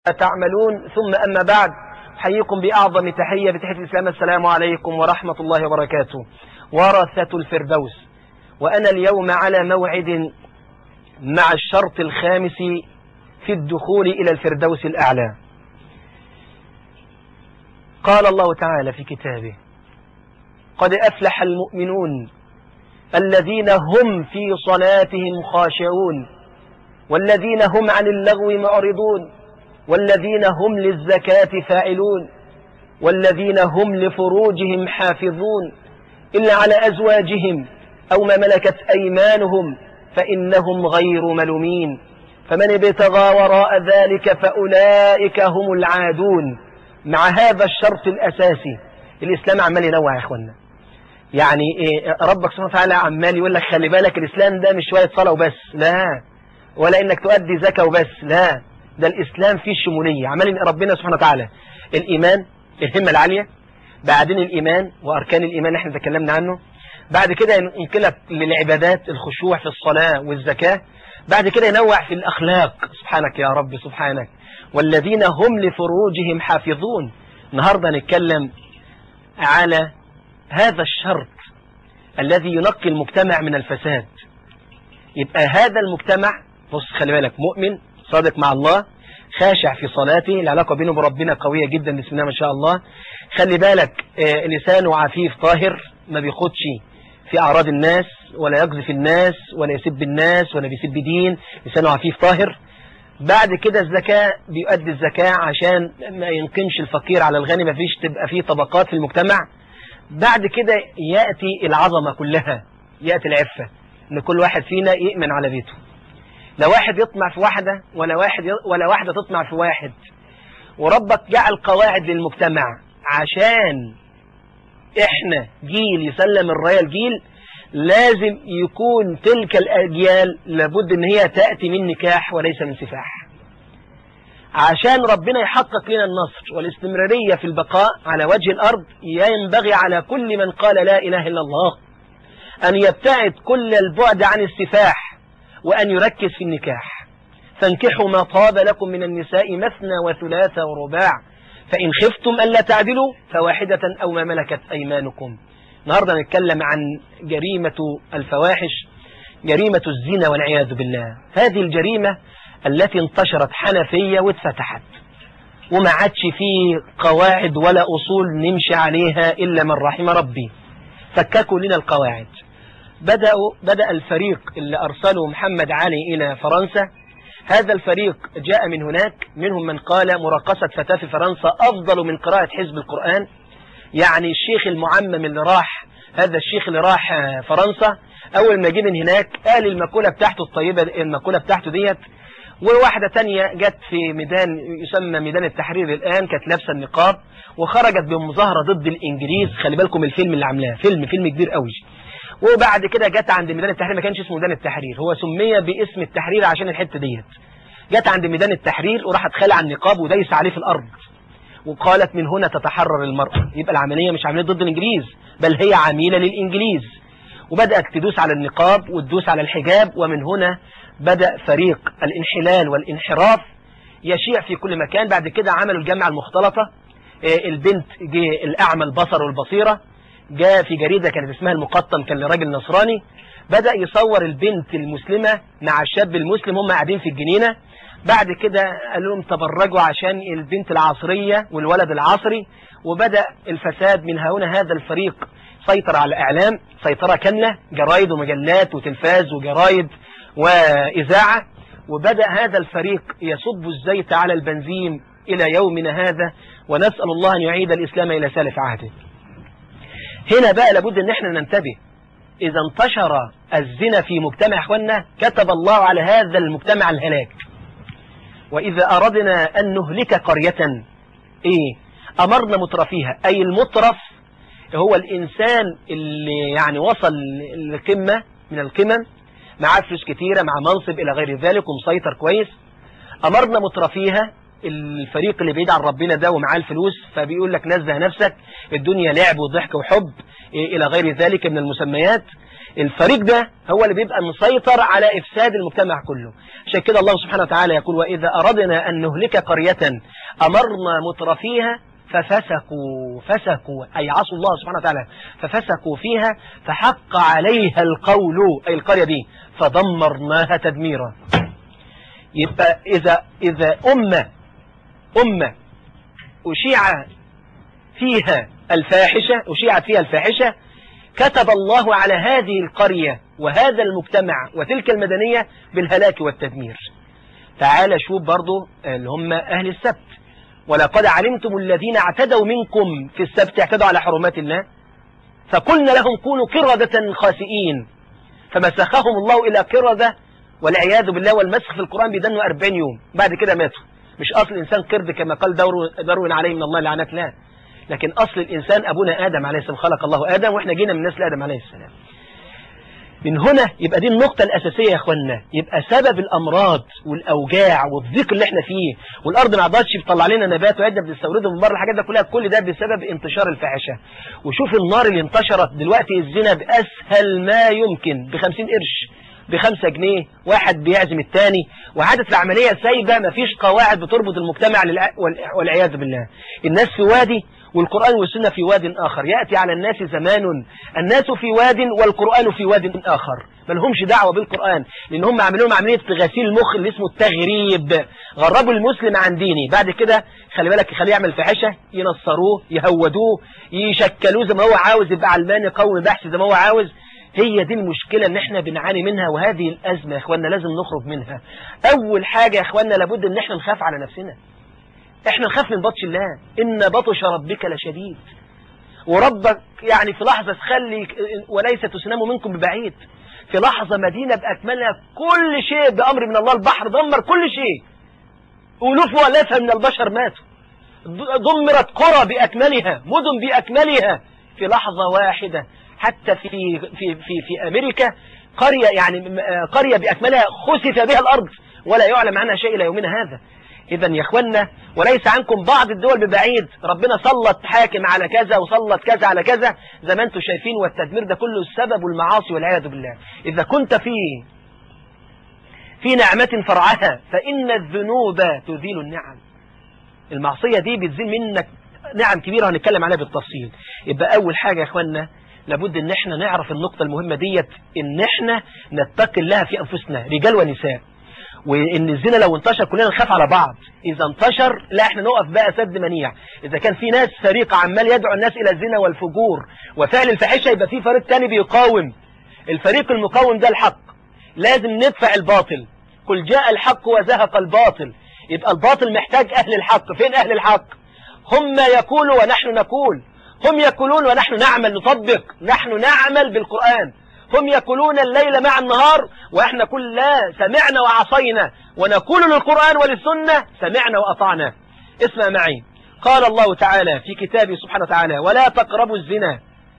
تعملون ثم أما بعد حييكم بأعظم تحية بتحية الإسلام السلام عليكم ورحمة الله وبركاته ورثة الفردوس وأنا اليوم على موعد مع الشرط الخامس في الدخول إلى الفردوس الأعلى قال الله تعالى في كتابه قد أفلح المؤمنون الذين هم في صلاتهم خاشعون والذين هم عن اللغو معرضون والذين هم للزكاة فاعلون والذين هم لفروجهم حافظون إلا على أزواجهم أو ما ملكت أيمانهم فإنهم غير ملومين فمن ابتغى وراء ذلك فأولئك هم العادون مع هذا الشرط الأساسي الإسلام عمال ينوع يا إخوانا يعني إيه ربك سبحانه وتعالى عمال يقول لك خلي بالك الإسلام ده مش شوية صلاة وبس لا ولا إنك تؤدي زكاة وبس لا ده الإسلام فيه الشمولية عمال ربنا سبحانه وتعالى الإيمان الهمة العالية بعدين الإيمان وأركان الإيمان احنا تكلمنا عنه بعد كده ينقلك للعبادات الخشوع في الصلاة والزكاة بعد كده ينوع في الأخلاق سبحانك يا رب سبحانك والذين هم لفروجهم حافظون النهاردة نتكلم على هذا الشرط الذي ينقي المجتمع من الفساد يبقى هذا المجتمع بص خلي بالك مؤمن صادق مع الله خاشع في صلاته العلاقة بينه وبربنا قوية جدا بسم الله ما شاء الله خلي بالك آه لسانه عفيف طاهر ما بيخدش في أعراض الناس ولا يقذف الناس ولا يسب الناس ولا بيسب دين لسانه عفيف طاهر بعد كده الزكاة بيؤدي الزكاة عشان ما ينقمش الفقير على الغني ما فيش تبقى فيه طبقات في المجتمع بعد كده يأتي العظمة كلها يأتي العفة ان كل واحد فينا يؤمن على بيته لا واحد يطمع في واحدة ولا واحد ولا واحدة تطمع في واحد وربك جعل قواعد للمجتمع عشان احنا جيل يسلم الراية الجيل لازم يكون تلك الأجيال لابد ان هي تأتي من نكاح وليس من سفاح عشان ربنا يحقق لنا النصر والاستمرارية في البقاء على وجه الأرض ينبغي على كل من قال لا إله إلا الله أن يبتعد كل البعد عن السفاح وأن يركز في النكاح فانكحوا ما طاب لكم من النساء مثنى وثلاث ورباع فإن خفتم ألا تعدلوا فواحدة أو ما ملكت أيمانكم النهاردة نتكلم عن جريمة الفواحش جريمة الزنا والعياذ بالله هذه الجريمة التي انتشرت حنفية واتفتحت وما عادش فيه قواعد ولا أصول نمشي عليها إلا من رحم ربي فككوا لنا القواعد بدأوا بدأ الفريق اللي أرسله محمد علي إلى فرنسا هذا الفريق جاء من هناك منهم من قال مرقصة فتاة في فرنسا أفضل من قراءة حزب القرآن يعني الشيخ المعمم اللي راح هذا الشيخ اللي راح فرنسا أول ما جه من هناك قال المقولة بتاعته الطيبة المقولة بتاعته ديت وواحدة تانية جت في ميدان يسمى ميدان التحرير الآن كانت لابسة النقاب وخرجت بمظاهرة ضد الإنجليز خلي بالكم الفيلم اللي عاملاه فيلم فيلم كبير قوي وبعد كده جت عند ميدان التحرير ما كانش اسمه ميدان التحرير هو سمي باسم التحرير عشان الحتة ديت جت عند ميدان التحرير وراحت خلع النقاب ودايس عليه في الأرض وقالت من هنا تتحرر المرأة يبقى العملية مش عملية ضد الإنجليز بل هي عميلة للإنجليز وبدأت تدوس على النقاب وتدوس على الحجاب ومن هنا بدأ فريق الانحلال والانحراف يشيع في كل مكان بعد كده عملوا الجامعة المختلطة البنت جه الأعمى البصر والبصيرة جاء في جريدة كانت اسمها المقطم كان لراجل نصراني بدأ يصور البنت المسلمة مع الشاب المسلم هم قاعدين في الجنينة بعد كده قالوا لهم تبرجوا عشان البنت العصرية والولد العصري وبدأ الفساد من هنا هذا الفريق سيطر على الإعلام سيطرة كاملة جرايد ومجلات وتلفاز وجرايد وإذاعة وبدأ هذا الفريق يصب الزيت على البنزين إلى يومنا هذا ونسأل الله أن يعيد الإسلام إلى سالف عهده هنا بقى لابد أن احنا ننتبه إذا انتشر الزنا في مجتمع إخواننا كتب الله على هذا المجتمع الهلاك وإذا أردنا أن نهلك قرية إيه أمرنا مترفيها أي المترف هو الإنسان اللي يعني وصل لقمة من القمم معاه فلوس كتيرة مع منصب إلى غير ذلك ومسيطر كويس أمرنا مترفيها الفريق اللي بعيد عن ربنا ده ومعاه الفلوس فبيقول لك نزه نفسك الدنيا لعب وضحك وحب إلى غير ذلك من المسميات الفريق ده هو اللي بيبقى مسيطر على إفساد المجتمع كله عشان كده الله سبحانه وتعالى يقول وإذا أردنا أن نهلك قرية أمرنا مترفيها ففسقوا فسقوا أي عصوا الله سبحانه وتعالى ففسقوا فيها فحق عليها القول أي القرية دي فدمرناها تدميرا يبقى إذا, إذا أمة أمة أشيع فيها الفاحشة أشيعت فيها الفاحشة كتب الله على هذه القرية وهذا المجتمع وتلك المدنية بالهلاك والتدمير تعال شوف برضو اللي هم أهل السبت ولقد علمتم الذين اعتدوا منكم في السبت اعتدوا على حرمات الله فقلنا لهم كونوا كردة خاسئين فمسخهم الله إلى كردة والعياذ بالله والمسخ في القرآن بيدنوا 40 يوم بعد كده ماتوا مش أصل الإنسان قرد كما قال داروين عليه من الله لعنات لا لكن أصل الإنسان أبونا آدم عليه السلام خلق الله آدم وإحنا جينا من نسل آدم عليه السلام من هنا يبقى دي النقطة الأساسية يا أخوانا يبقى سبب الأمراض والأوجاع والضيق اللي احنا فيه والأرض ما عضتش بتطلع لنا نبات وعدنا بنستورده من بره الحاجات ده كلها كل ده بسبب انتشار الفاحشة وشوف النار اللي انتشرت دلوقتي الزنا بأسهل ما يمكن بخمسين قرش بخمسة جنيه واحد بيعزم التاني وعادة العملية سايبة مفيش قواعد بتربط المجتمع والعياذ بالله الناس في وادي والقرآن والسنة في واد آخر يأتي على الناس زمان الناس في واد والقرآن في واد آخر ما لهمش دعوة بالقرآن لأن هم عملوا عملية غسيل المخ اللي اسمه التغريب غربوا المسلم عن ديني بعد كده خلي بالك يخليه يعمل فحشة ينصروه يهودوه يشكلوه زي ما هو عاوز يبقى علماني قومي بحث زي ما هو عاوز هي دي المشكلة ان احنا بنعاني منها وهذه الأزمة يا اخوانا لازم نخرج منها أول حاجة يا اخوانا لابد ان احنا نخاف على نفسنا احنا نخاف من بطش الله إن بطش ربك لشديد وربك يعني في لحظة تخلي وليس تسلم منكم ببعيد في لحظة مدينة بأكملها كل شيء بأمر من الله البحر دمر كل شيء ألوف وألافها من البشر ماتوا دمرت قرى بأكملها مدن بأكملها في لحظة واحدة حتى في في في في أمريكا قرية يعني قرية بأكملها خسف بها الأرض ولا يعلم عنها شيء إلى يومنا هذا إذا يا إخوانا وليس عنكم بعض الدول ببعيد ربنا سلط حاكم على كذا وسلط كذا على كذا زي ما انتم شايفين والتدمير ده كله السبب المعاصي والعياذ بالله إذا كنت في في نعمة فرعها فإن الذنوب تزيل النعم المعصية دي بتزيل منك نعم كبيرة هنتكلم عليها بالتفصيل يبقى أول حاجة يا إخوانا لابد ان احنا نعرف النقطة المهمة ديت ان احنا نتقي الله في انفسنا رجال ونساء وان الزنا لو انتشر كلنا نخاف على بعض اذا انتشر لا احنا نقف بقى سد منيع اذا كان في ناس فريق عمال يدعو الناس الى الزنا والفجور وفعل الفاحشه يبقى في فريق تاني بيقاوم الفريق المقاوم ده الحق لازم ندفع الباطل قل جاء الحق وزهق الباطل يبقى الباطل محتاج اهل الحق فين اهل الحق هم يقولوا ونحن نقول هم يقولون ونحن نعمل نطبق نحن نعمل بالقرآن هم يقولون الليل مع النهار وإحنا نقول لا سمعنا وعصينا ونقول للقرآن وللسنة سمعنا وأطعنا اسمع معي قال الله تعالى في كتابه سبحانه وتعالى ولا تقربوا الزنا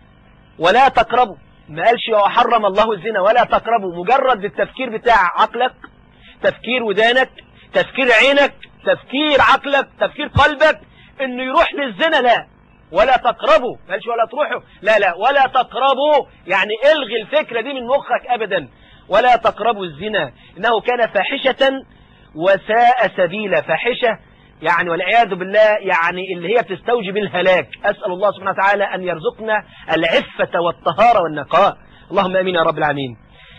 ولا تقربوا ما قالش وحرم الله الزنا ولا تقربوا مجرد بالتفكير بتاع عقلك تفكير ودانك تفكير عينك تفكير عقلك تفكير قلبك انه يروح للزنا لا ولا تقربوا قالش ولا تروحوا لا لا ولا تقربوا يعني الغي الفكرة دي من مخك أبدا ولا تقربوا الزنا إنه كان فاحشة وساء سبيلا فاحشة يعني والعياذ بالله يعني اللي هي بتستوجب الهلاك أسأل الله سبحانه وتعالى أن يرزقنا العفة والطهارة والنقاء اللهم أمين يا رب العالمين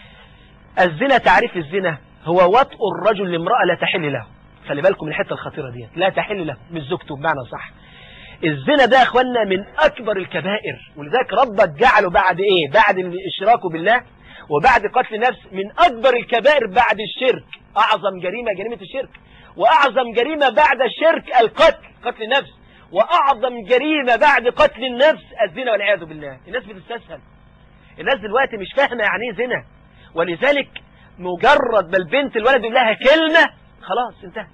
الزنا تعريف الزنا هو وطء الرجل لامرأة لا تحل له خلي بالكم من الحتة الخطيرة دي لا تحل له مش زوجته بمعنى صح الزنا ده يا اخوانا من اكبر الكبائر ولذلك ربك جعله بعد ايه بعد الاشراك بالله وبعد قتل النفس من اكبر الكبائر بعد الشرك اعظم جريمة جريمة الشرك واعظم جريمة بعد الشرك القتل قتل النفس واعظم جريمة بعد قتل النفس الزنا والعياذ بالله الناس بتستسهل الناس دلوقتي مش فاهمة يعني ايه زنا ولذلك مجرد ما البنت الولد يقول لها كلمة خلاص انتهت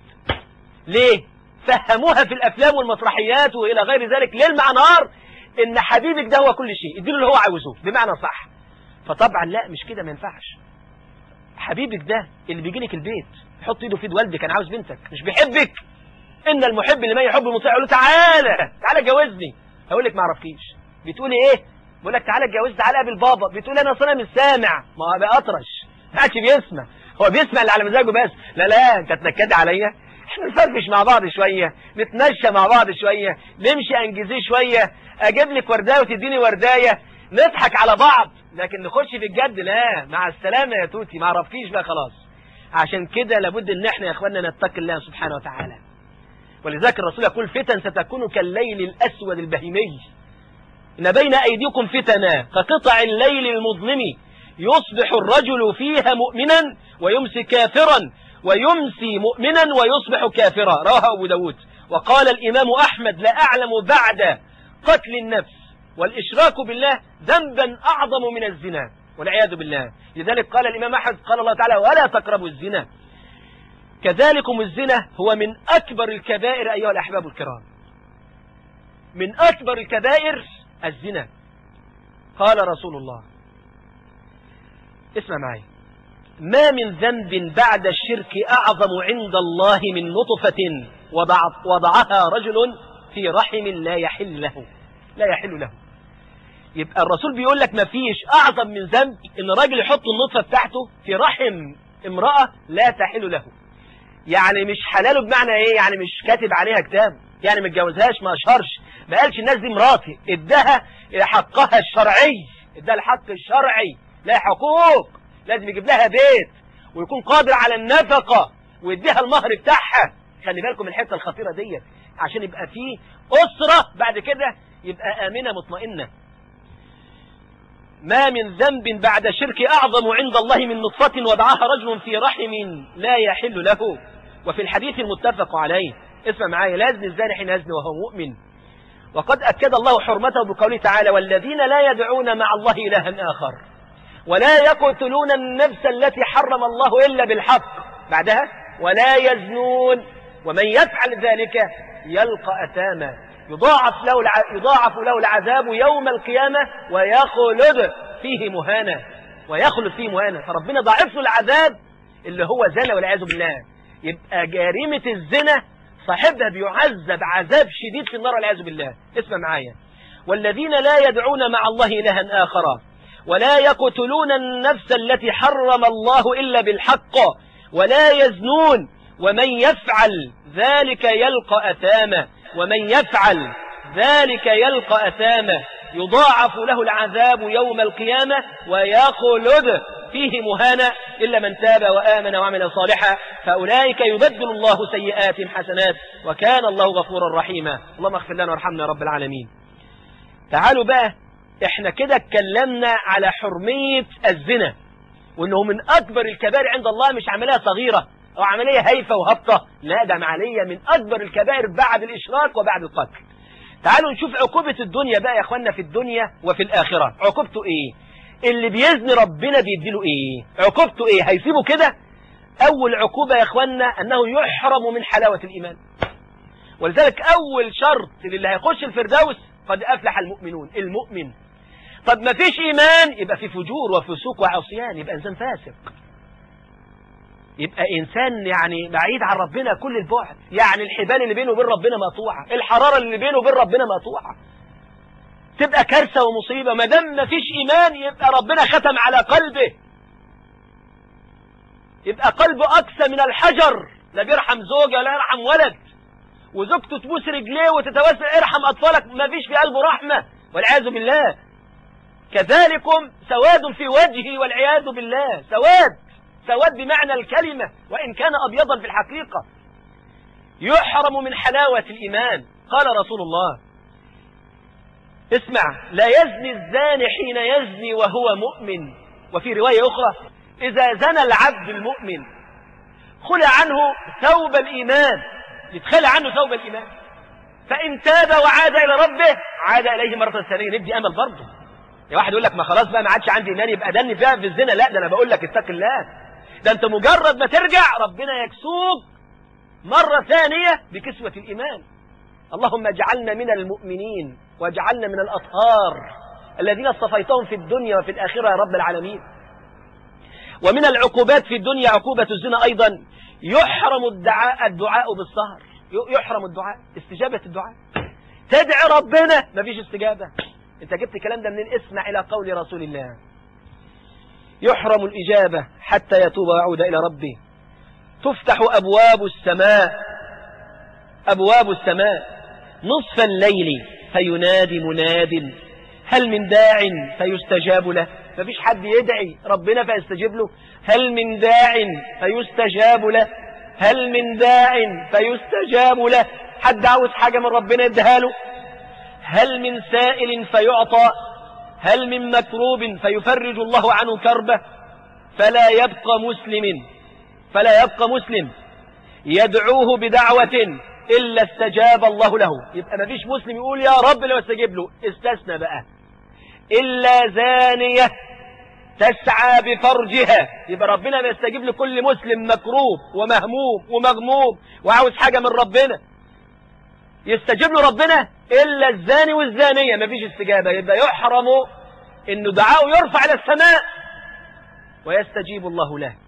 ليه فهموها في الافلام والمسرحيات والى غير ذلك ليل مع نهار ان حبيبك ده هو كل شيء اديله اللي هو عاوزه بمعنى صح فطبعا لا مش كده ما ينفعش حبيبك ده اللي بيجي لك البيت يحط ايده في ايد والدك انا عاوز بنتك مش بيحبك ان المحب لما يحب المطيع يقول له تعالى تعالى جوزني هقول لك ما اعرفكيش بتقولي ايه بقول لك تعالى اتجوز تعالى قابل بابا بتقول انا اصل انا مش سامع ما هو بقى اطرش ما عادش بيسمع هو بيسمع اللي على مزاجه بس لا لا انت تنكد عليا احنا نفرفش مع بعض شويه نتمشى مع بعض شويه نمشي انجزيه شويه اجيب لك وردايه وتديني وردايه نضحك على بعض لكن نخش في الجد لا مع السلامه يا توتي ما عرفتيش بقى خلاص عشان كده لابد ان احنا يا اخواننا نتقي الله سبحانه وتعالى ولذلك الرسول يقول فتن ستكون كالليل الاسود البهيمي ان بين ايديكم فتنا كقطع الليل المظلم يصبح الرجل فيها مؤمنا ويمسي كافرا ويمسي مؤمنا ويصبح كافرا رواه أبو داود وقال الإمام أحمد لا أعلم بعد قتل النفس والإشراك بالله ذنبا أعظم من الزنا والعياذ بالله لذلك قال الإمام أحمد قال الله تعالى ولا تقربوا الزنا كذلكم الزنا هو من أكبر الكبائر أيها الأحباب الكرام من أكبر الكبائر الزنا قال رسول الله اسمع معي ما من ذنب بعد الشرك أعظم عند الله من نطفة وضعها رجل في رحم لا يحل له لا يحل له يبقى الرسول بيقول لك ما فيش أعظم من ذنب إن راجل يحط النطفة بتاعته في رحم امرأة لا تحل له يعني مش حلاله بمعنى ايه يعني مش كاتب عليها كتاب يعني ما اتجوزهاش ما اشهرش ما قالش الناس دي مراتي ادها حقها الشرعي ادها الحق الشرعي لا حقوق لازم يجيب لها بيت ويكون قادر على النفقة ويديها المهر بتاعها خلي بالكم الحته الخطيرة ديت عشان يبقى فيه أسرة بعد كده يبقى آمنة مطمئنة ما من ذنب بعد شرك أعظم عند الله من نطفة وضعها رجل في رحم لا يحل له وفي الحديث المتفق عليه اسمع معايا لازم الزاني حين يزني وهو مؤمن وقد أكد الله حرمته بقوله تعالى والذين لا يدعون مع الله إلها آخر ولا يقتلون النفس التي حرم الله إلا بالحق بعدها ولا يزنون ومن يفعل ذلك يلقى أثاما يضاعف له يضاعف له العذاب يوم القيامة ويخلد فيه مهانا ويخلد فيه مهانا فربنا ضاعف له العذاب اللي هو زنا والعياذ بالله يبقى جريمة الزنا صاحبها بيعذب عذاب شديد في النار والعياذ بالله اسمع معايا والذين لا يدعون مع الله إلها آخر ولا يقتلون النفس التي حرم الله إلا بالحق ولا يزنون ومن يفعل ذلك يلقى أثاما ومن يفعل ذلك يلقى أثاما يضاعف له العذاب يوم القيامة ويخلد فيه مهانا إلا من تاب وآمن وعمل صالحا فأولئك يبدل الله سيئات حسنات وكان الله غفورا رحيما اللهم اغفر لنا وارحمنا يا رب العالمين تعالوا بقى احنا كده اتكلمنا على حرمية الزنا وانه من اكبر الكبائر عند الله مش عملية صغيرة او عملية هايفة وهبطة لا ده عملية من اكبر الكبائر بعد الاشراك وبعد القتل تعالوا نشوف عقوبة الدنيا بقى يا اخوانا في الدنيا وفي الاخرة عقوبته ايه اللي بيزني ربنا بيديله ايه عقوبته ايه هيسيبه كده اول عقوبة يا اخوانا انه يحرم من حلاوة الايمان ولذلك اول شرط للي هيخش الفردوس قد افلح المؤمنون المؤمن طب ما فيش إيمان يبقى في فجور وفسوق وعصيان يبقى إنسان فاسق يبقى إنسان يعني بعيد عن ربنا كل البعد يعني الحبال اللي بينه وبين ربنا مقطوعة الحرارة اللي بينه وبين ربنا مقطوعة تبقى كارثة ومصيبة ما دام ما فيش إيمان يبقى ربنا ختم على قلبه يبقى قلبه أقسى من الحجر لا بيرحم زوجة ولا يرحم ولد وزوجته تبوس رجليه وتتوسل ارحم أطفالك ما فيش في قلبه رحمة والعياذ بالله كذلكم سواد في وجهه والعياذ بالله سواد سواد بمعنى الكلمة وإن كان أبيضا في الحقيقة يحرم من حلاوة الإيمان قال رسول الله اسمع لا يزني الزاني حين يزني وهو مؤمن وفي رواية أخرى إذا زنى العبد المؤمن خلع عنه ثوب الإيمان يتخلع عنه ثوب الإيمان فإن تاب وعاد إلى ربه عاد إليه مرة ثانية ندي أمل برضه يا واحد يقول لك ما خلاص بقى ما عادش عندي ايمان يبقى دني فيها في الزنا لا ده انا بقول لك اتق الله ده انت مجرد ما ترجع ربنا يكسوك مرة ثانية بكسوة الإيمان اللهم اجعلنا من المؤمنين واجعلنا من الأطهار الذين اصطفيتهم في الدنيا وفي الآخرة يا رب العالمين ومن العقوبات في الدنيا عقوبة الزنا أيضا يحرم الدعاء الدعاء بالسهر يحرم الدعاء استجابة الدعاء تدعي ربنا مفيش استجابة انت جبت الكلام ده منين اسمع إلى قول رسول الله يحرم الإجابة حتى يتوب ويعود إلى ربه تفتح أبواب السماء أبواب السماء نصف الليل فينادي مناد هل من داع فيستجاب له مفيش حد يدعي ربنا فيستجيب له هل من داع فيستجاب له هل من داع فيستجاب له حد عاوز حاجة من ربنا يديها له هل من سائل فيعطى هل من مكروب فيفرج الله عنه كربه فلا يبقى مسلم فلا يبقى مسلم يدعوه بدعوة إلا استجاب الله له يبقى ما فيش مسلم يقول يا رب لو استجيب له استثنى بقى إلا زانية تسعى بفرجها يبقى ربنا ما يستجيب لكل مسلم مكروب ومهموم ومغموم وعاوز حاجة من ربنا يستجيب له ربنا إلا الزاني والزانية ما فيش استجابة يبقى يحرم إنه دعاءه يرفع إلى السماء ويستجيب الله له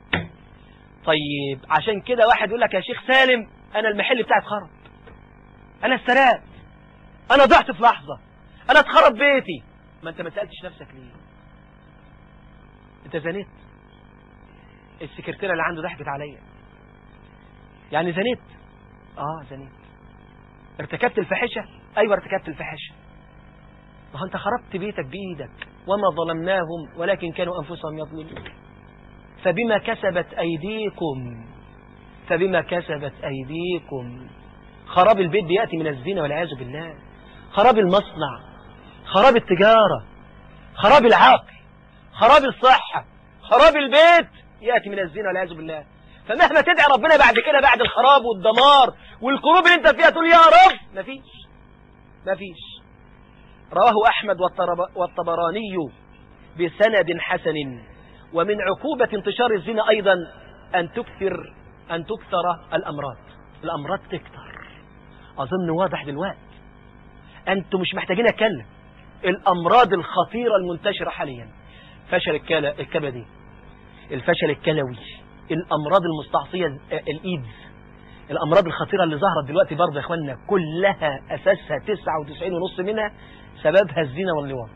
طيب عشان كده واحد يقول لك يا شيخ سالم أنا المحل بتاعي اتخرب أنا استرات أنا ضعت في لحظة أنا اتخرب بيتي ما أنت ما سألتش نفسك ليه أنت زنيت السكرتيرة اللي عنده ضحكت عليا يعني زنيت آه زنيت ارتكبت الفاحشة أيوة ارتكبت الفاحشة ما أنت خربت بيتك بإيدك وما ظلمناهم ولكن كانوا أنفسهم يظلمون فبما كسبت أيديكم فبما كسبت أيديكم خراب البيت بيأتي من الزنا والعياذ بالله خراب المصنع خراب التجارة خراب العقل خراب الصحة خراب البيت يأتي من الزنا والعياذ بالله فمهما تدعي ربنا بعد كده بعد الخراب والدمار والكروب اللي انت فيها تقول يا رب مفيش مفيش رواه أحمد والطبراني بسند حسن ومن عقوبة انتشار الزنا أيضا أن تكثر أن تكثر الأمراض الأمراض تكثر أظن واضح دلوقتي أنتم مش محتاجين أتكلم الأمراض الخطيرة المنتشرة حاليا فشل الكبدي الفشل الكلوي الأمراض المستعصية الإيدز الأمراض الخطيرة اللي ظهرت دلوقتي برضه يا إخواننا كلها أساسها 99.5 منها سببها الزنا واللواط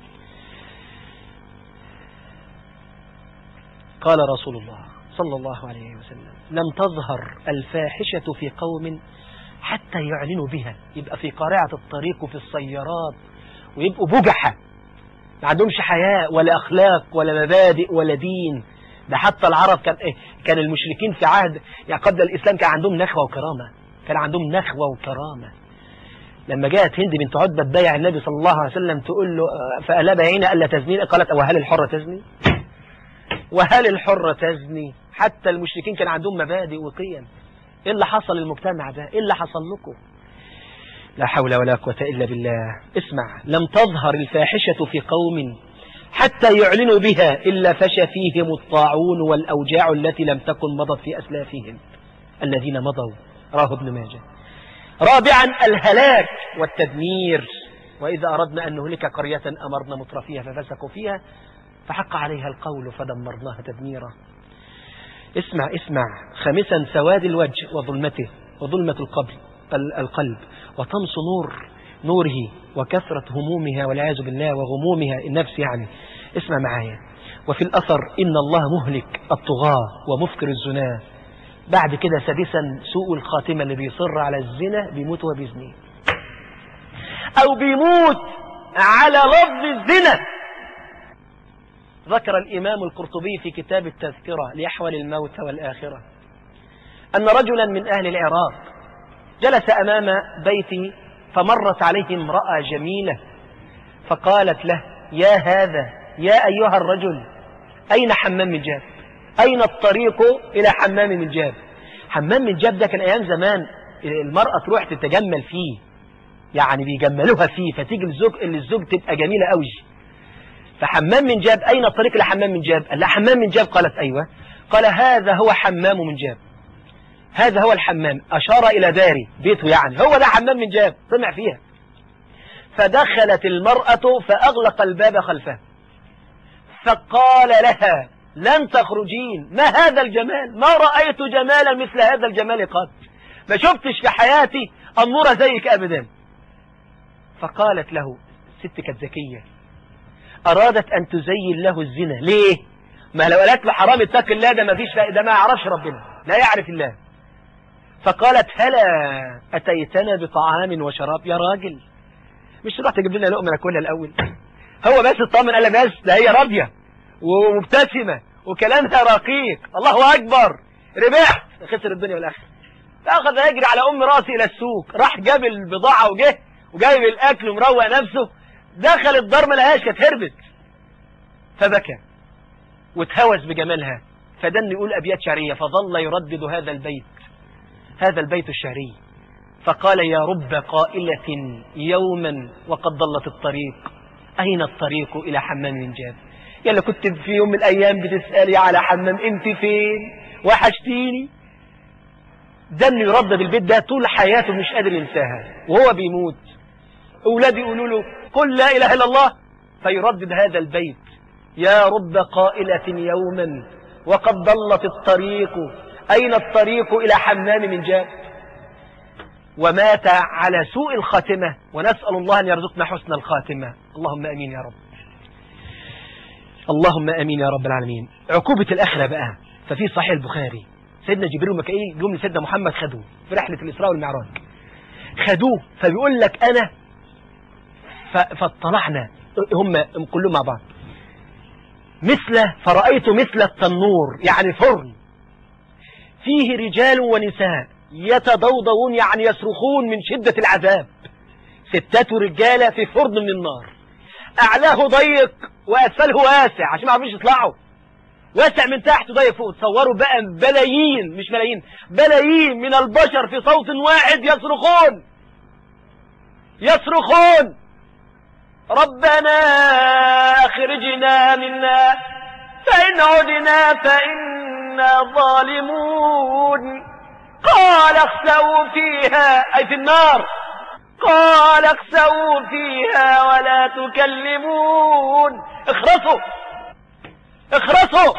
قال رسول الله صلى الله عليه وسلم لم تظهر الفاحشة في قوم حتى يعلنوا بها يبقى في قارعة الطريق وفي السيارات ويبقوا بجحة ما عندهمش حياء ولا أخلاق ولا مبادئ ولا دين ده حتى العرب كان إيه كان المشركين في عهد يعني قبل الإسلام كان عندهم نخوة وكرامة كان عندهم نخوة وكرامة لما جاءت هند بنت عتبة تبايع النبي صلى الله عليه وسلم تقول له فألا بايعين ألا تزنين قالت وهل الحرة تزني وهل الحرة تزني حتى المشركين كان عندهم مبادئ وقيم ايه اللي حصل للمجتمع ده ايه اللي حصل لكم لا حول ولا قوة إلا بالله اسمع لم تظهر الفاحشة في قوم حتى يعلنوا بها إلا فشى فيهم الطاعون والأوجاع التي لم تكن مضت في أسلافهم الذين مضوا راه ابن ماجه رابعا الهلاك والتدمير وإذا أردنا أن نهلك قرية أمرنا مترفيها ففسقوا فيها فحق عليها القول فدمرناها تدميرا اسمع اسمع خامسا سواد الوجه وظلمته وظلمة القلب القلب وطمس نور نوره وكثرة همومها والعياذ بالله وغمومها النفس يعني اسمع معايا وفي الأثر إن الله مهلك الطغاة ومفكر الزنا بعد كده سادسا سوء الخاتمة اللي بيصر على الزنا بيموت وبيزني أو بيموت على لفظ الزنا ذكر الإمام القرطبي في كتاب التذكرة ليحول الموت والآخرة أن رجلا من أهل العراق جلس أمام بيته فمرت عليه امرأة جميلة فقالت له يا هذا يا أيها الرجل أين حمام من جاب أين الطريق إلى حمام من جاب حمام من جاب ده كان أيام زمان المرأة تروح تتجمل فيه يعني بيجملوها فيه فتيجي الزوج اللي الزوج تبقى جميلة قوي فحمام من جاب أين الطريق لحمام من جاب قال لها حمام من جاب قالت أيوة قال هذا هو حمام من جاب هذا هو الحمام أشار إلى داري بيته يعني هو ده حمام من جاب طمع فيها فدخلت المرأة فأغلق الباب خلفها فقال لها لن تخرجين ما هذا الجمال ما رأيت جمالا مثل هذا الجمال قط ما شفتش في حياتي أمورة زيك أبدا فقالت له الست كانت ذكية أرادت أن تزين له الزنا ليه ما لو قالت له حرام اتق الله ده ما فيش ده ما يعرفش ربنا لا يعرف الله فقالت هلا أتيتنا بطعام وشراب يا راجل مش تروح تجيب لنا لقمة ناكلها الأول هو بس اطمن قال بس ده هي راضية ومبتسمة وكلامها رقيق الله أكبر ربحت خسر الدنيا والآخرة فأخذ يجري على أم راسي إلى السوق راح جاب البضاعة وجه وجايب الأكل ومروق نفسه دخل الدار ما لهاش كانت هربت فبكى وتهوس بجمالها فدن يقول أبيات شعرية فظل يردد هذا البيت هذا البيت الشعري فقال يا رب قائلة يوما وقد ضلت الطريق أين الطريق إلى حمام من جاب يلا كنت في يوم من الأيام بتسألي على حمام انت فين وحشتيني دن يردد البيت ده طول حياته مش قادر ينساها وهو بيموت أولادي يقولوا له قل لا إله إلا الله فيردد هذا البيت يا رب قائلة يوما وقد ضلت الطريق أين الطريق إلى حمام من جاب ومات على سوء الخاتمة ونسأل الله أن يرزقنا حسن الخاتمة اللهم أمين يا رب اللهم أمين يا رب العالمين عقوبة الآخرة بقى ففي صحيح البخاري سيدنا جبريل ومكائيل جم لسيدنا محمد خدوه في رحلة الإسراء والمعراج خدوه فبيقول لك أنا فاطلعنا هم كلهم مع بعض مثل فرأيت مثل التنور يعني فرن فيه رجال ونساء يتضوضون يعني يصرخون من شدة العذاب ستات ورجالة في فرن من النار أعلاه ضيق وأسفله واسع عشان ما عرفوش يطلعوا واسع من تحت وضيق فوق تصوروا بقى بلايين مش ملايين بلايين من البشر في صوت واحد يصرخون يصرخون ربنا أخرجنا منا فإن عدنا فإنا ظالمون قال اخسوا فيها أي في النار قال اخسوا فيها ولا تكلمون اخرسوا اخرسوا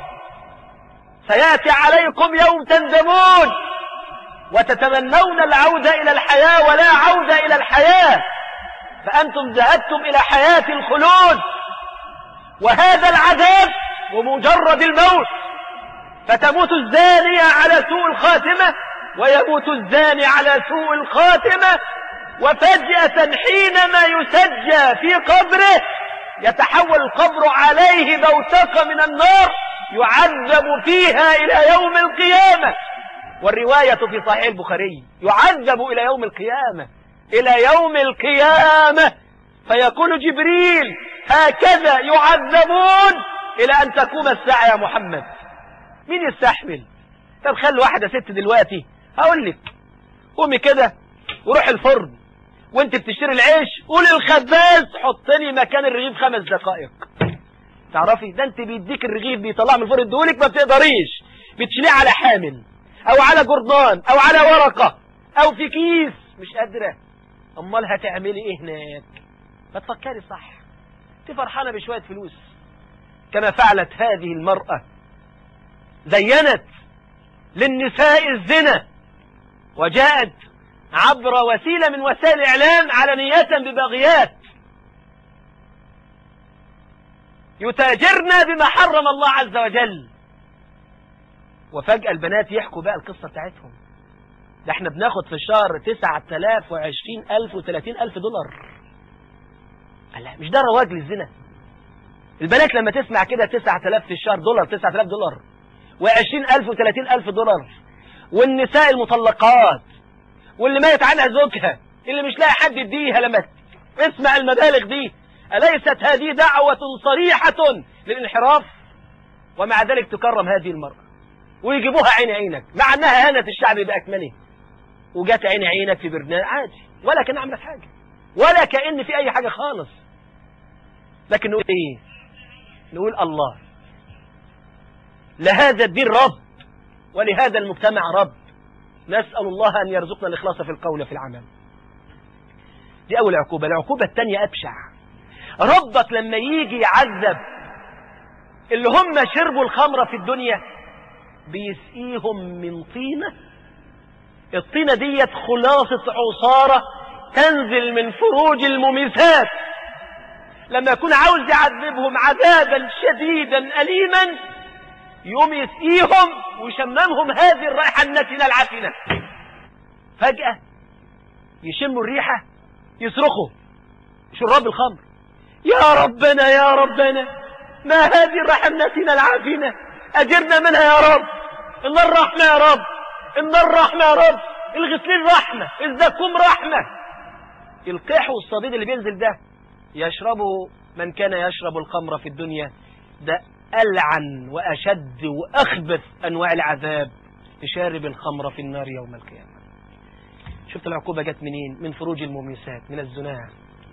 سيأتي عليكم يوم تندمون وتتمنون العودة إلى الحياة ولا عودة إلى الحياة فأنتم ذهبتم إلى حياة الخلود وهذا العذاب ومجرد الموت فتموت الزانية على سوء الخاتمة ويموت الزاني على سوء الخاتمة وفجأة حينما يسجى في قبره يتحول القبر عليه بوتقة من النار يعذب فيها إلى يوم القيامة والرواية في صحيح البخاري يعذب إلى يوم القيامة إلى يوم القيامة فيقول جبريل هكذا يعذبون إلى أن تقوم الساعة يا محمد مين يستحمل طب خلي واحدة ست دلوقتي هقول لك قومي كده وروح الفرن وانت بتشتري العيش قول الخباز حطني مكان الرغيف خمس دقائق تعرفي ده انت بيديك الرغيف بيطلع من الفرن ادولك ما بتقدريش بتشيليه على حامل او على جردان او على ورقة او في كيس مش قادرة امال هتعملي ايه هناك ما تفكري صح انت فرحانة بشوية فلوس كما فعلت هذه المرأة زينت للنساء الزنا وجاءت عبر وسيلة من وسائل الإعلام علنية بباغيات يتاجرن بما حرم الله عز وجل وفجأة البنات يحكوا بقى القصة بتاعتهم ده احنا بناخد في الشهر تسعة آلاف وعشرين ألف وثلاثين ألف دولار لا مش ده رواج للزنا البنات لما تسمع كده تسعة آلاف في الشهر دولار تسعة آلاف دولار وعشرين ألف وثلاثين ألف دولار والنساء المطلقات واللي مات عنها زوجها اللي مش لاقي حد يديها لما اسمع المبالغ دي أليست هذه دعوة صريحة للانحراف ومع ذلك تكرم هذه المرأة ويجيبوها عين عينك مع أنها هانت الشعب بأكمله وجات عين عينك في برنامج عادي ولا كان عملت حاجة ولا كأن في أي حاجة خالص لكن نقول إيه نقول الله لهذا الدين رب ولهذا المجتمع رب نسأل الله أن يرزقنا الإخلاص في القول وفي العمل دي أول عقوبة العقوبة الثانية أبشع ربك لما يجي يعذب اللي هم شربوا الخمرة في الدنيا بيسقيهم من طينة الطينة ديت خلاصة عصارة تنزل من فروج المميسات لما يكون عاوز يعذبهم عذابا شديدا أليما يقوم يسقيهم ويشممهم هذه الرائحة النتنة العفنة فجأة يشموا الريحة يصرخوا شراب الخمر يا ربنا يا ربنا ما هذه الرائحة النتنة العفنة أجرنا منها يا رب النار رحمة يا رب النار رحمة يا رب الغسلين رحمة الزكوم رحمة القيح والصديد اللي بينزل ده يشربه من كان يشرب الخمر في الدنيا ده ألعن وأشد وأخبث أنواع العذاب لشارب الخمر في النار يوم القيامة شفت العقوبة جت منين من فروج المميسات من الزنا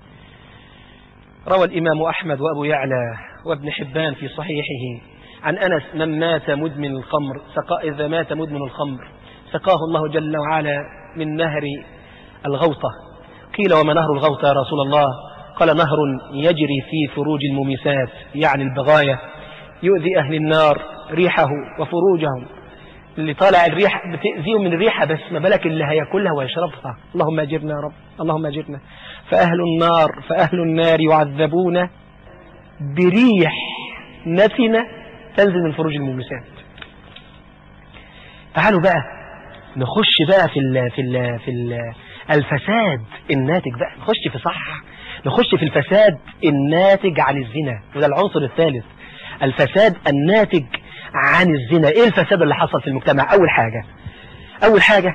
روى الإمام أحمد وأبو يعلى وابن حبان في صحيحه عن أنس من مات مدمن الخمر سقى إذا مات مدمن الخمر سقاه الله جل وعلا من نهر الغوطة قيل وما نهر الغوطة يا رسول الله قال نهر يجري في فروج المميسات يعني البغاية يؤذي أهل النار ريحه وفروجهم اللي طالع الريح بتأذيهم من الريحة بس ما بالك اللي هياكلها ويشربها اللهم أجرنا يا رب اللهم أجرنا فأهل النار فأهل النار يعذبون بريح نتنة تنزل من فروج المميسات تعالوا بقى نخش بقى في ال في ال في ال الفساد الناتج بقى نخش في صح نخش في الفساد الناتج عن الزنا وده العنصر الثالث الفساد الناتج عن الزنا ايه الفساد اللي حصل في المجتمع اول حاجة اول حاجة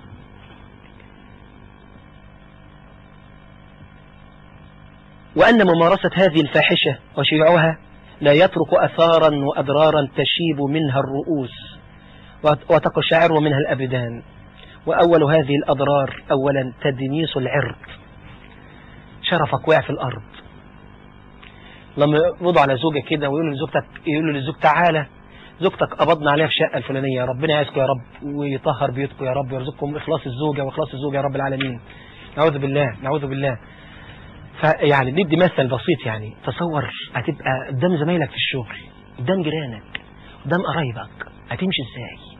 وأن ممارسة هذه الفاحشة وشيوعها لا يترك أثارا وأضرارا تشيب منها الرؤوس وتقشعر منها الأبدان وأول هذه الأضرار أولا تدنيس العرض شرفك وقع في الأرض لما يقبضوا على زوجة كده ويقولوا لزوجتك يقولوا للزوج تعالى زوجتك قبضنا عليها في شقة الفلانية ربنا يعزكم يا رب ويطهر بيوتكم يا رب ويرزقكم إخلاص الزوجة وإخلاص الزوجة يا رب العالمين نعوذ بالله نعوذ بالله فيعني ندي مثل بسيط يعني تصور هتبقى قدام زمايلك في الشغل قدام جيرانك قدام قرايبك هتمشي ازاي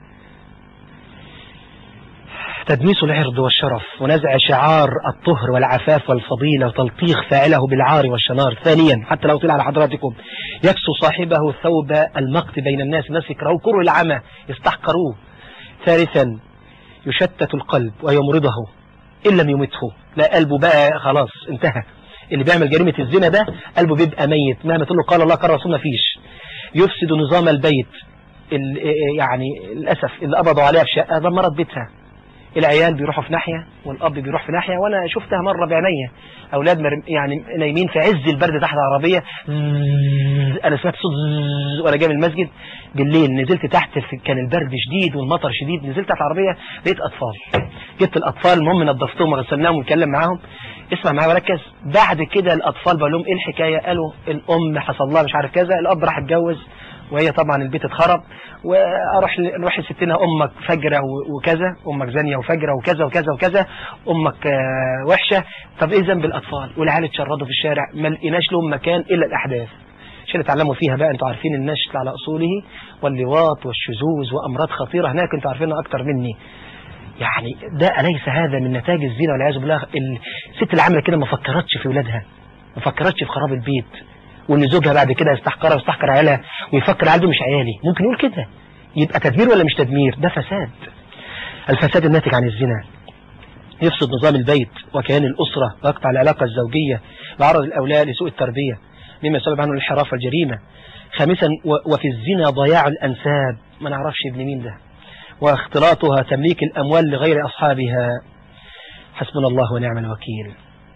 تدنيس العرض والشرف ونزع شعار الطهر والعفاف والفضيلة وتلطيخ فاعله بالعار والشنار ثانيا حتى لو طلع على حضراتكم يكسو صاحبه ثوب المقت بين الناس الناس يكرهوه كره العمى يستحقروه ثالثا يشتت القلب ويمرضه إن لم يمته لا قلبه بقى خلاص انتهى اللي بيعمل جريمة الزنا ده قلبه بيبقى ميت مهما تقول له قال الله قال رسول ما فيش يفسد نظام البيت يعني للأسف اللي قبضوا عليها في شقة دمرت بيتها العيال بيروحوا في ناحية والأب بيروح في ناحية وأنا شفتها مرة بعينيا أولاد يعني نايمين في عز البرد تحت العربية أنا سمعت صوت وأنا جاي من المسجد بالليل نزلت تحت كان البرد شديد والمطر شديد نزلت تحت العربية لقيت أطفال جبت الأطفال المهم نظفتهم وغسلناهم ونتكلم معاهم اسمع معايا وركز بعد كده الأطفال بقول لهم إيه الحكاية قالوا الأم حصل لها مش عارف كذا الأب راح اتجوز وهي طبعا البيت اتخرب واروح نروح لستنا امك فجرة وكذا امك زانية وفجرة وكذا وكذا وكذا امك وحشة طب ايه ذنب الاطفال والعيال اتشردوا في الشارع ما لقيناش لهم مكان الا الاحداث عشان يتعلموا فيها بقى انتوا عارفين النشل على اصوله واللواط والشذوذ وامراض خطيرة هناك انتوا عارفينها اكتر مني يعني ده أليس هذا من نتاج الزنا والعياذ بالله الست اللي عملت كده ما فكرتش في ولادها ما فكرتش في خراب البيت وان زوجها بعد كده يستحقرها ويستحقر عيالها ويفكر عيال مش عيالي ممكن يقول كده يبقى تدمير ولا مش تدمير ده فساد الفساد الناتج عن الزنا يفسد نظام البيت وكيان الأسرة ويقطع العلاقة الزوجية ويعرض الأولاد لسوء التربية مما يسبب عنه الانحراف والجريمة خامسا وفي الزنا ضياع الأنساب ما نعرفش ابن مين ده واختلاطها تمليك الأموال لغير أصحابها حسبنا الله ونعم الوكيل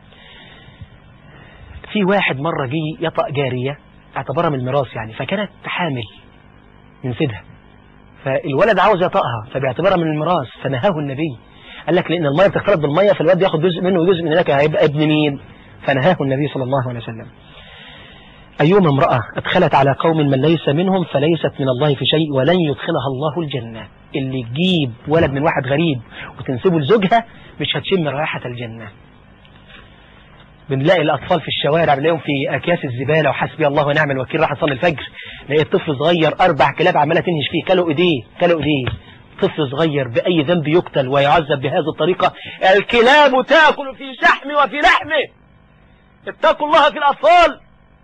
في واحد مرة جه يطأ جارية اعتبرها من الميراث يعني فكانت حامل من سيدها فالولد عاوز يطأها فبيعتبرها من الميراث فنهاه النبي قال لك لأن المية بتختلط بالمية فالولد ياخد جزء منه وجزء من هناك هيبقى ابن مين فنهاه النبي صلى الله عليه وسلم أيما امرأة أدخلت على قوم من ليس منهم فليست من الله في شيء ولن يدخلها الله الجنة اللي تجيب ولد من واحد غريب وتنسبه لزوجها مش هتشم رائحة الجنة بنلاقي الأطفال في الشوارع بنلاقيهم في أكياس الزبالة وحسبي الله ونعم الوكيل راح يصلي الفجر لقيت طفل صغير أربع كلاب عمالة تنهش فيه كلوا إيديه كلوا إيديه طفل صغير بأي ذنب يقتل ويعذب بهذه الطريقة الكلاب تأكل في شحمه وفي لحمه اتقوا الله في الأطفال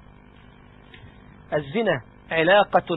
الزنا علاقة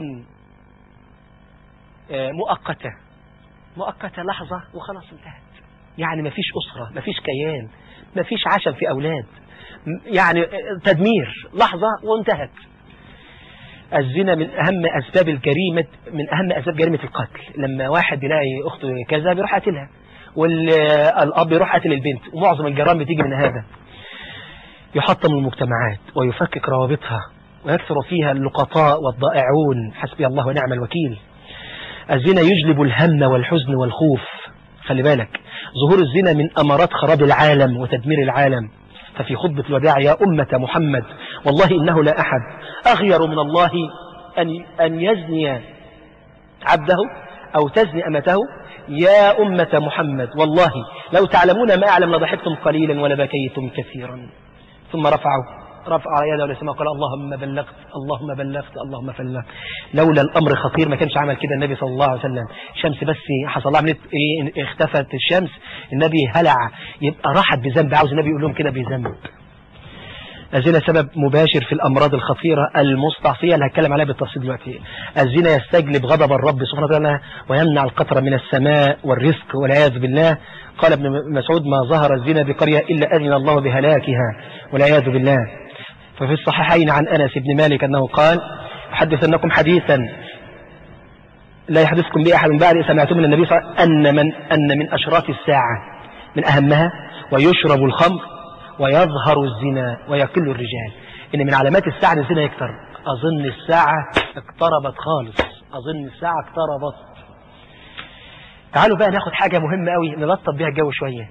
مؤقتة مؤقتة لحظة وخلاص انتهت يعني مفيش أسرة مفيش كيان مفيش عشم في أولاد يعني تدمير لحظة وانتهت الزنا من أهم أسباب الجريمة من أهم أسباب جريمة القتل لما واحد يلاقي أخته كذا بيروح قاتلها والأب يروح قاتل البنت ومعظم الجرائم بتيجي من هذا يحطم المجتمعات ويفكك روابطها ويكثر فيها اللقطاء والضائعون حسبي الله ونعم الوكيل الزنا يجلب الهم والحزن والخوف خلي بالك ظهور الزنا من أمارات خراب العالم وتدمير العالم ففي خطبة الوداع يا أمة محمد والله إنه لا أحد أغير من الله أن, أن يزني عبده أو تزني أمته يا أمة محمد والله لو تعلمون ما أعلم لضحكتم قليلا ولبكيتم كثيرا ثم رفعوا رفع يده للسماء وقال اللهم بلغت اللهم بلغت اللهم فلغت لولا الأمر خطير ما كانش عمل كده النبي صلى الله عليه وسلم الشمس بس حصل لها عمليه ايه اختفت الشمس النبي هلع يبقى راحت بذنب عاوز النبي يقول لهم كده بذنب الزنا سبب مباشر في الأمراض الخطيرة المستعصية اللي هتكلم عليها بالتفصيل دلوقتي الزنا يستجلب غضب الرب سبحانه وتعالى ويمنع القطر من السماء والرزق والعياذ بالله قال ابن مسعود ما ظهر الزنا بقرية إلا أذن الله بهلاكها والعياذ بالله ففي الصحيحين عن أنس بن مالك أنه قال أحدثنكم حديثا لا يحدثكم به أحد بعد سمعتم من النبي صلى الله عليه وسلم أن من, أن من أشراط الساعة من أهمها ويشرب الخمر ويظهر الزنا ويقل الرجال إن من علامات الساعة الزنا يكتر أظن الساعة اقتربت خالص أظن الساعة اقتربت تعالوا بقى ناخد حاجة مهمة قوي نلطف بيها الجو شوية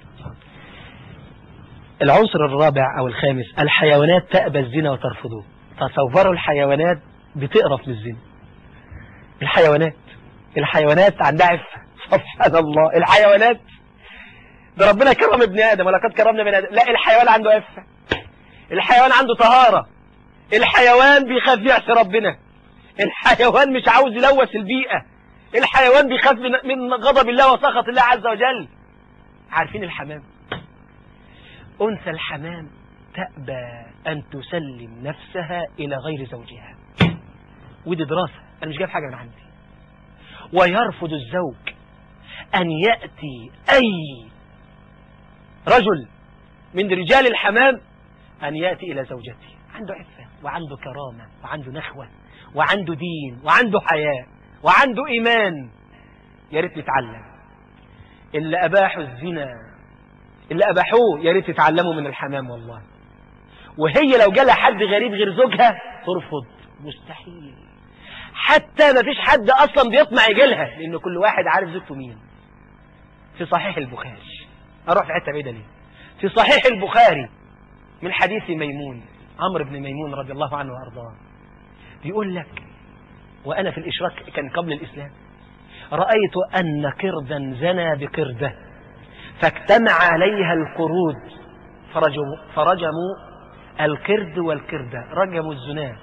العنصر الرابع أو الخامس الحيوانات تأبى الزنا وترفضه تصوروا الحيوانات بتقرف من الزنا الحيوانات الحيوانات عندها عفة سبحان الله الحيوانات ده ربنا كرم ابن آدم ولقد كرمنا من آدم لا الحيوان عنده عفة الحيوان عنده طهارة الحيوان بيخاف يعصي ربنا الحيوان مش عاوز يلوث البيئة الحيوان بيخاف من غضب الله وسخط الله عز وجل عارفين الحمام أنثى الحمام تأبى أن تسلم نفسها إلى غير زوجها ودي دراسة أنا مش جايب حاجة من عندي ويرفض الزوج أن يأتي أي رجل من رجال الحمام أن يأتي إلى زوجته عنده عفة وعنده كرامة وعنده نخوة وعنده دين وعنده حياة وعنده إيمان يا ريت نتعلم اللي أباحوا الزنا اللي أباحوه يا ريت يتعلموا من الحمام والله وهي لو جالها حد غريب غير زوجها ترفض مستحيل حتى ما فيش حد أصلا بيطمع يجيلها لأن كل واحد عارف زوجته مين في صحيح البخاري أروح في حتة بعيدة ليه في صحيح البخاري من حديث ميمون عمرو بن ميمون رضي الله عنه وأرضاه بيقول لك وأنا في الإشراك كان قبل الإسلام رأيت أن قردا زنى بقردة فاجتمع عليها القرود فرجموا, فرجموا القرد والقردة رجموا الزنا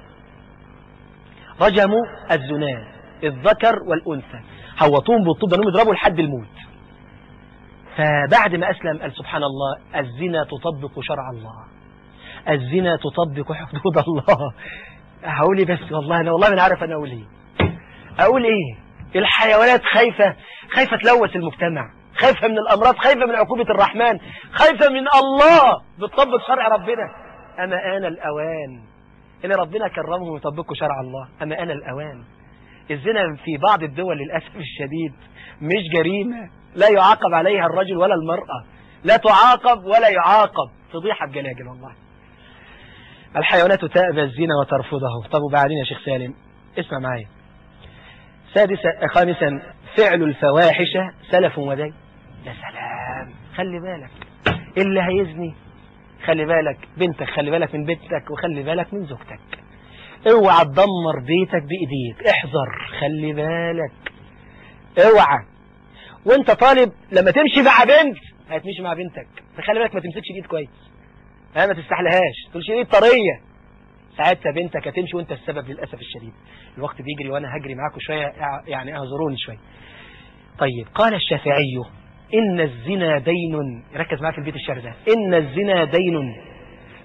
رجموا الزنا الذكر والأنثى حوطوهم بالطوب بانهم يضربوا لحد الموت فبعد ما أسلم قال سبحان الله الزنا تطبق شرع الله الزنا تطبق حدود الله هقول بس والله أنا والله من عارف أنا أقول إيه أقول إيه الحيوانات خايفة خايفة تلوث المجتمع خايفة من الأمراض خايفة من عقوبة الرحمن خايفة من الله بتطبق شرع ربنا أما آن الأوان اللي ربنا كرمهم ويطبقوا شرع الله أما آن الأوان الزنا في بعض الدول للأسف الشديد مش جريمة لا يعاقب عليها الرجل ولا المرأة لا تعاقب ولا يعاقب فضيحة بجلاجل والله الحيوانات تأبى الزنا وترفضه طب وبعدين يا شيخ سالم اسمع معايا سادسا خامسا فعل الفواحش سلف ودين يا سلام خلي بالك اللي هيزني خلي بالك بنتك خلي بالك من بنتك وخلي بالك من زوجتك اوعى تدمر بيتك بايديك احذر خلي بالك اوعى وانت طالب لما تمشي مع بنت هتمشي مع بنتك فخلي بالك ما تمسكش الايد كويس ها ما تستحلهاش تقولش ايد طريه ساعتها بنتك هتمشي وانت السبب للاسف الشديد الوقت بيجري وانا هجري معاكم شويه يعني اعذروني شويه طيب قال الشافعي إن الزنا دين ركز معايا في البيت الشعر ده إن الزنا دين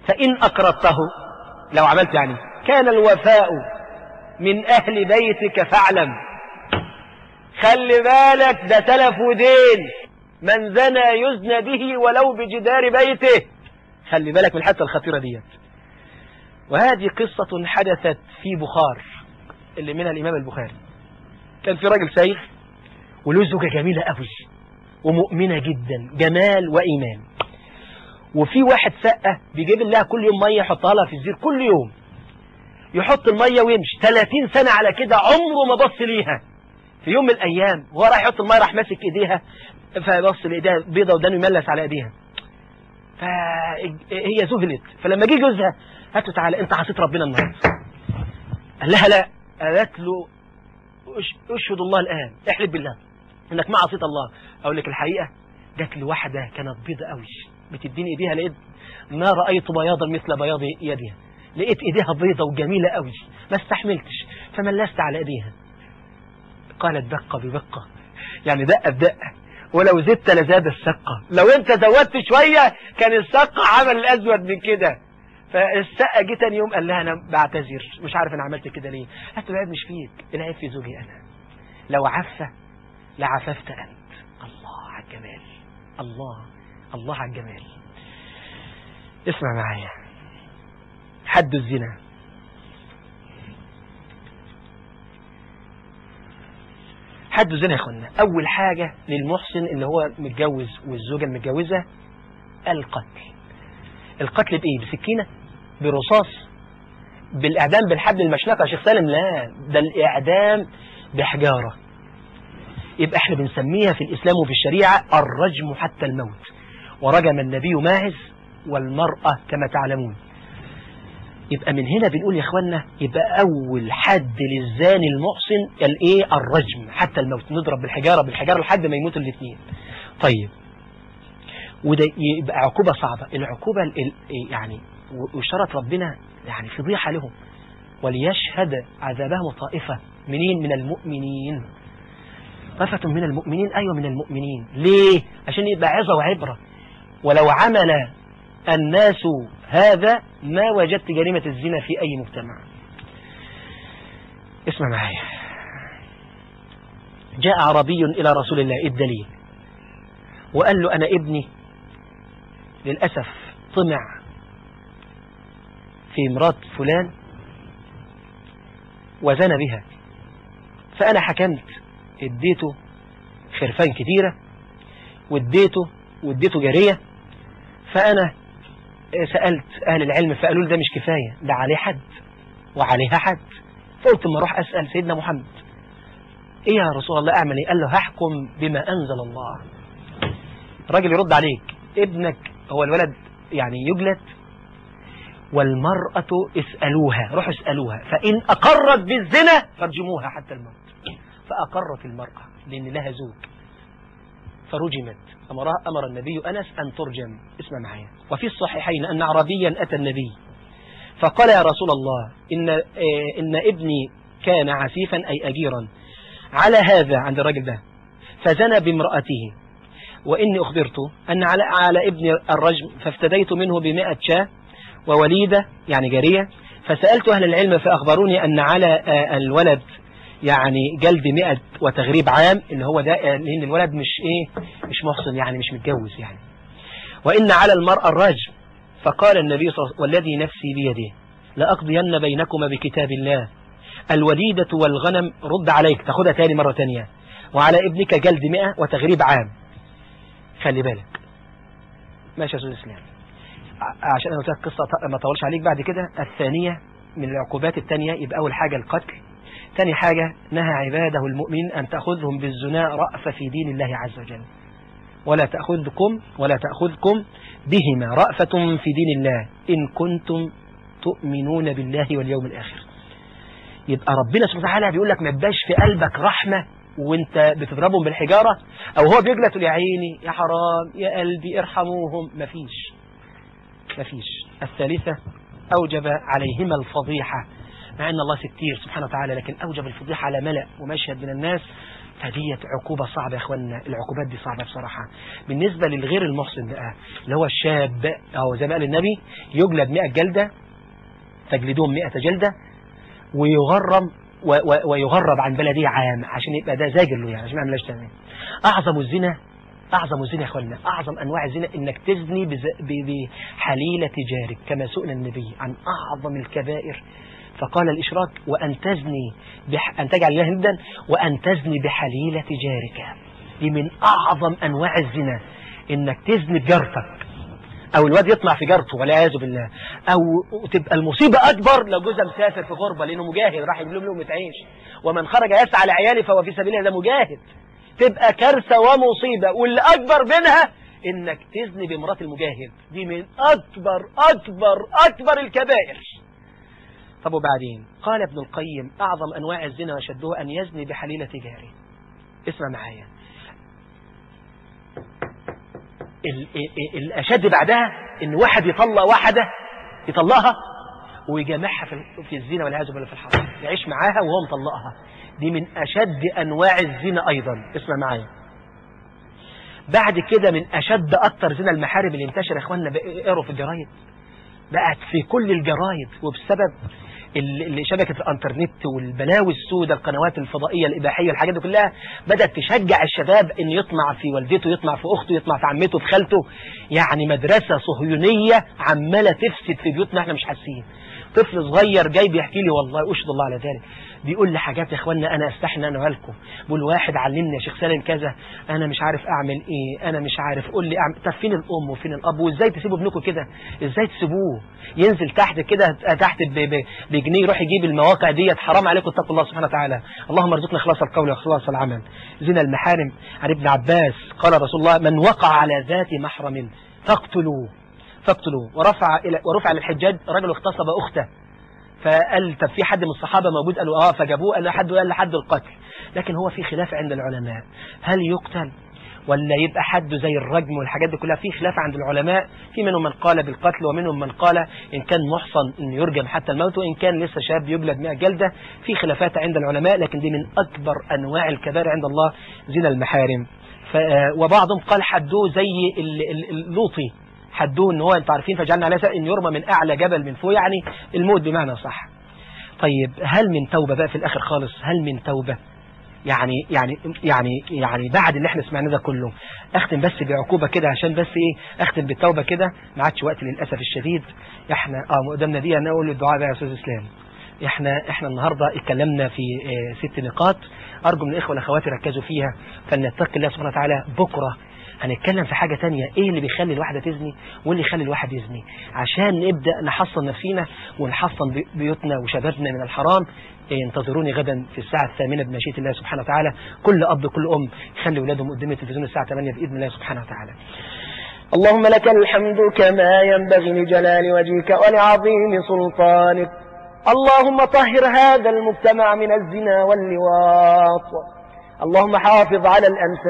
فإن أقرضته لو عملت يعني كان الوفاء من أهل بيتك فاعلم خلي بالك ده تلف ودين من زنى يزنى به ولو بجدار بيته خلي بالك من الحته الخطيرة ديت وهذه قصة حدثت في بخار اللي منها الإمام البخاري كان في راجل سيف وله زوجة جميلة قوي ومؤمنة جدا جمال وإيمان وفي واحد سقة بيجيب لها كل يوم مية يحطها لها في الزير كل يوم يحط المية ويمشي 30 سنة على كده عمره ما بص ليها في يوم من الأيام وهو راح يحط المية راح ماسك إيديها فبص لإيديها بيضة ودانه يملس على إيديها فهي ذهلت فلما جه جوزها هات له تعالى أنت عصيت ربنا النهارده قال لها لا قالت له اشهد الله الآن احلف بالله انك ما عصيت الله اقول لك الحقيقة جات لي واحدة كانت بيضة قوي بتديني ايديها لقيت ما رأيت بياضا مثل بياض يدها لقيت ايديها بيضة وجميلة قوي ما استحملتش فملست على ايديها قالت دقة بدقة يعني دقة بدقة ولو زدت لزاد السقة لو انت زودت شوية كان السقة عمل الازود من كده فالسقة جه تاني يوم قال لها انا بعتذر مش عارف انا عملت كده ليه قالت له العيب مش فيك العيب في زوجي انا لو عفة لعففت انت الله على الجمال الله الله على الجمال اسمع معايا حد الزنا حد الزنا يا اخوانا اول حاجة للمحسن اللي هو متجوز والزوجة المتجوزة القتل القتل بايه بسكينة برصاص بالاعدام بالحبل المشنقة يا شيخ سالم لا ده الاعدام بحجارة يبقى احنا بنسميها في الاسلام وفي الشريعة الرجم حتى الموت ورجم النبي ماعز والمرأة كما تعلمون يبقى من هنا بنقول يا اخوانا يبقى اول حد للزاني المحسن الايه الرجم حتى الموت نضرب بالحجارة بالحجارة لحد ما يموتوا الاثنين طيب وده يبقى عقوبة صعبة العقوبة يعني وشرط ربنا يعني فضيحة لهم وليشهد عذابهم طائفة منين من المؤمنين طائفة من المؤمنين أيوة من المؤمنين ليه عشان يبقى عظة وعبرة ولو عمل الناس هذا ما وجدت جريمة الزنا في أي مجتمع اسمع معايا جاء عربي إلى رسول الله الدليل وقال له أنا ابني للأسف طمع في مرات فلان وزن بها فأنا حكمت اديته خرفان كتيرة واديته واديته جارية فأنا سألت أهل العلم فقالوا لي ده مش كفاية ده عليه حد وعليها حد فقلت ما اروح أسأل سيدنا محمد إيه يا رسول الله أعمل إيه قال له هحكم بما أنزل الله الراجل يرد عليك ابنك هو الولد يعني يجلد والمرأة اسألوها روحوا اسألوها فإن أقرت بالزنا فارجموها حتى الموت فأقرت المرأة لأن لها زوج فرجمت أمرها أمر النبي أنس أن ترجم اسمع معايا وفي الصحيحين أن عربيا أتى النبي فقال يا رسول الله إن, إن ابني كان عسيفا أي أجيرا على هذا عند الرجل ده فزنى بامرأته وإني أخبرت أن على, على ابن الرجم فافتديت منه بمئة شاة ووليدة يعني جارية فسألت أهل العلم فأخبروني أن على الولد يعني جلد مئة وتغريب عام اللي هو ده لأن الولد مش إيه مش محصن يعني مش متجوز يعني وإن على المرأة الرجم فقال النبي صلى الله عليه وسلم والذي نفسي بيده لأقضين بينكما بكتاب الله الوليدة والغنم رد عليك تاخدها تاني مرة تانية وعلى ابنك جلد مئة وتغريب عام خلي بالك ماشي يا أستاذ الإسلام عشان أنا قلت لك قصة ما طولش عليك بعد كده الثانية من العقوبات الثانية يبقى أول حاجة القتل ثاني حاجة نهى عباده المؤمن أن تأخذهم بالزنا رأفة في دين الله عز وجل ولا تأخذكم ولا تأخذكم بهما رأفة في دين الله إن كنتم تؤمنون بالله واليوم الآخر يبقى ربنا سبحانه وتعالى بيقول لك ما تبقاش في قلبك رحمة وانت بتضربهم بالحجارة او هو بيجلت يا عيني يا حرام يا قلبي ارحموهم مفيش مفيش الثالثة أوجب عليهما الفضيحة مع أن الله ستير سبحانه وتعالى لكن أوجب الفضيحة على ملأ ومشهد من الناس فديت عقوبة صعبة يا اخوانا العقوبات دي صعبة بصراحة بالنسبة للغير المحسن بقى اللي هو الشاب او زي ما قال النبي يجلد 100 جلدة تجلدون 100 جلدة ويغرم و و ويغرب عن بلده عام عشان يبقى ده زاجر له يعني عشان ما يعملهاش تاني اعظم الزنا أعظم الزنا يا أخوانا أعظم أنواع الزنا إنك تزني بحليلة جارك كما سئل النبي عن أعظم الكبائر فقال الإشراك وأن تزني بح... أن تجعل الله ندا وأن تزني بحليلة جارك دي من أعظم أنواع الزنا إنك تزني بجارتك أو الواد يطمع في جارته والعياذ بالله أو تبقى المصيبة أكبر لو جوزها مسافر في غربة لأنه مجاهد راح يجيب لهم لقمة عيش ومن خرج يسعى لعياله فهو في سبيل الله ده مجاهد تبقى كارثة ومصيبة واللي أكبر منها إنك تزني بمرات المجاهد دي من أكبر أكبر أكبر الكبائر طب وبعدين قال ابن القيم أعظم أنواع الزنا وشده أن يزني بحليلة جاره اسمع معايا الأشد بعدها إن واحد يطلق واحدة يطلقها ويجامعها في الزنا والعياذ بالله في الحرام يعيش معاها وهو مطلقها دي من أشد أنواع الزنا أيضا اسمع معايا بعد كده من أشد أكتر زنا المحارم اللي انتشر يا إخواننا اقروا في الجرايد بقت في كل الجرايد وبسبب اللي شبكة الانترنت والبلاوي السوداء القنوات الفضائية الإباحية الحاجات دي كلها بدأت تشجع الشباب ان يطمع في والدته يطمع في أخته يطمع في عمته في خالته يعني مدرسة صهيونية عمالة تفسد في بيوتنا احنا مش حاسين طفل صغير جاي بيحكي لي والله أشهد الله على ذلك بيقول لي حاجات يا اخوانا انا استحنى انا لكم بيقول واحد علمني يا شيخ سالم كذا انا مش عارف اعمل ايه انا مش عارف قول لي اعمل طب فين الام وفين الاب وازاي تسيبوا ابنكم كده ازاي تسيبوه ينزل تحت كده تحت بجنيه يروح يجيب المواقع ديت حرام عليكم اتقوا الله سبحانه وتعالى اللهم ارزقنا اخلاص القول واخلاص العمل زنا المحارم عن ابن عباس قال رسول الله من وقع على ذات محرم فاقتلوه فاقتلوه ورفع الى ورفع للحجاج رجل اغتصب اخته فقال طب في حد من الصحابة موجود قالوا اه فجابوه قال حد قال لحد القتل لكن هو في خلاف عند العلماء هل يقتل ولا يبقى حد زي الرجم والحاجات دي كلها في خلاف عند العلماء في منهم من قال بالقتل ومنهم من قال إن كان محصن إن يرجم حتى الموت وإن كان لسه شاب يجلد 100 جلدة في خلافات عند العلماء لكن دي من أكبر أنواع الكبائر عند الله زنا المحارم وبعضهم قال حدوه زي اللوطي حدوه ان هو انتوا عارفين فجعلنا عليه ان يرمى من اعلى جبل من فوق يعني الموت بمعنى صح طيب هل من توبة بقى في الاخر خالص هل من توبة يعني يعني يعني يعني بعد اللي احنا سمعناه ده كله اختم بس بعقوبه كده عشان بس ايه اختم بالتوبه كده ما عادش وقت للاسف الشديد احنا اه قدامنا دي انا اقول الدعاء بقى يا استاذ اسلام احنا احنا النهارده اتكلمنا في اه ست نقاط ارجو من الاخوه والاخوات يركزوا فيها فلنتقي الله سبحانه وتعالى بكره هنتكلم في حاجة تانية ايه اللي بيخلي الواحدة تزني واللي يخلي الواحد يزني عشان نبدأ نحصن نفسينا ونحصن بيوتنا وشبابنا من الحرام انتظروني غدا في الساعة الثامنة بمشيئة الله سبحانه وتعالى كل أب كل أم يخلي أولادهم قدام التلفزيون الساعة 8 بإذن الله سبحانه وتعالى اللهم لك الحمد كما ينبغي لجلال وجهك ولعظيم سلطانك اللهم طهر هذا المجتمع من الزنا واللواط اللهم حافظ على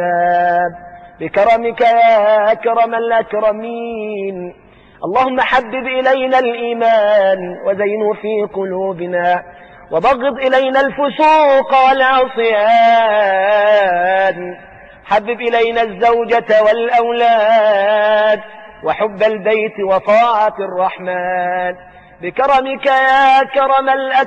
الأنساب بكرمك يا أكرم الأكرمين اللهم حبب إلينا الإيمان وزينه في قلوبنا وبغض إلينا الفسوق والعصيان حبب إلينا الزوجة والأولاد وحب البيت وطاعة الرحمن بكرمك يا كرم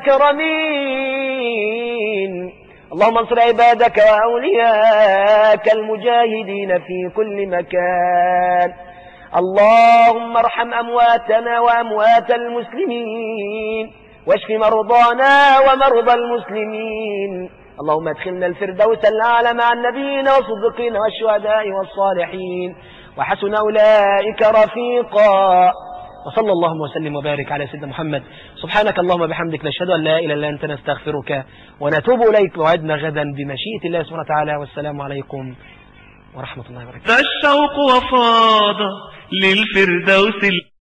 الأكرمين اللهم انصر عبادك وأولياك المجاهدين في كل مكان اللهم ارحم أمواتنا وأموات المسلمين واشف مرضانا ومرضى المسلمين اللهم ادخلنا الفردوس الأعلى مع النبيين والصديقين والشهداء والصالحين وحسن أولئك رفيقا وصلى اللهم وسلم وبارك على سيدنا محمد سبحانك اللهم بحمدك نشهد أن لا إله إلا أنت نستغفرك ونتوب إليك وعدنا غدا بمشيئة الله سبحانه وتعالى والسلام عليكم ورحمة الله وبركاته فالشوق وفاض للفردوس